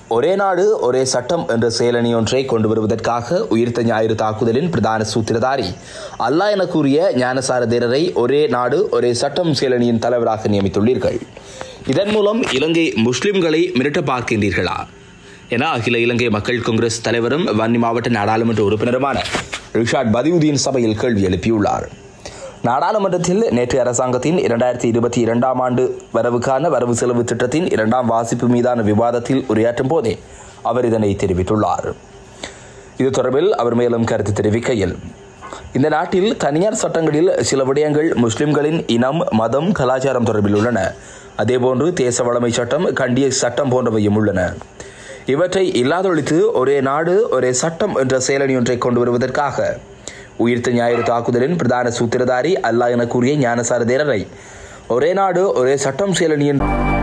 ஒரே நாடு ஒரே சட்டம் என்ற செயலணி ஒன்றை கொண்டு வருவதற்காக உயிர்த்த ஞாயிறு தாக்குதலின் பிரதான சூத்திரதாரி அல்லாஹ் என கூறிய ஞானசார தேரரை ஒரே நாடு ஒரே சட்டம் செயலணியின் தலைவராக நியமித்துள்ளீர்கள் இதன் மூலம் இலங்கை முஸ்லிம்களை மிரட்ட பார்க்கின்றீர்களா என அகில இலங்கை மக்கள் காங்கிரஸ் தலைவரும் வன்னி மாவட்ட நாடாளுமன்ற உறுப்பினருமான ரிஷாட் பதியுதீன் சபையில் கேள்வி எழுப்பியுள்ளார் நாடாளுமன்றத்தில் நேற்று அரசாங்கத்தின் இரண்டாயிரத்தி இருபத்தி இரண்டாம் ஆண்டு வரவுக்கான வரவு செலவு திட்டத்தின் இரண்டாம் வாசிப்பு மீதான விவாதத்தில் உரையாற்றும் போதே அவர் இதனை தெரிவித்துள்ளார் இது தொடர்பில் அவர் மேலும் கருத்து தெரிவிக்கையில் இந்த நாட்டில் தனியார் சட்டங்களில் சில விடயங்கள் முஸ்லிம்களின் இனம் மதம் கலாச்சாரம் தொடர்பில் உள்ளன அதேபோன்று தேச வளமை சட்டம் கண்டிய சட்டம் போன்றவையும் உள்ளன இவற்றை இல்லாதொழித்து ஒரே நாடு ஒரே சட்டம் என்ற செயலணி ஒன்றை கொண்டு வருவதற்காக உயிர்த்த ஞாயிறு தாக்குதலின் பிரதான சூத்திரதாரி அல்லாஹ் என கூறிய ஞானசார தேரரை ஒரே நாடு ஒரே சட்டம் செயலணியின்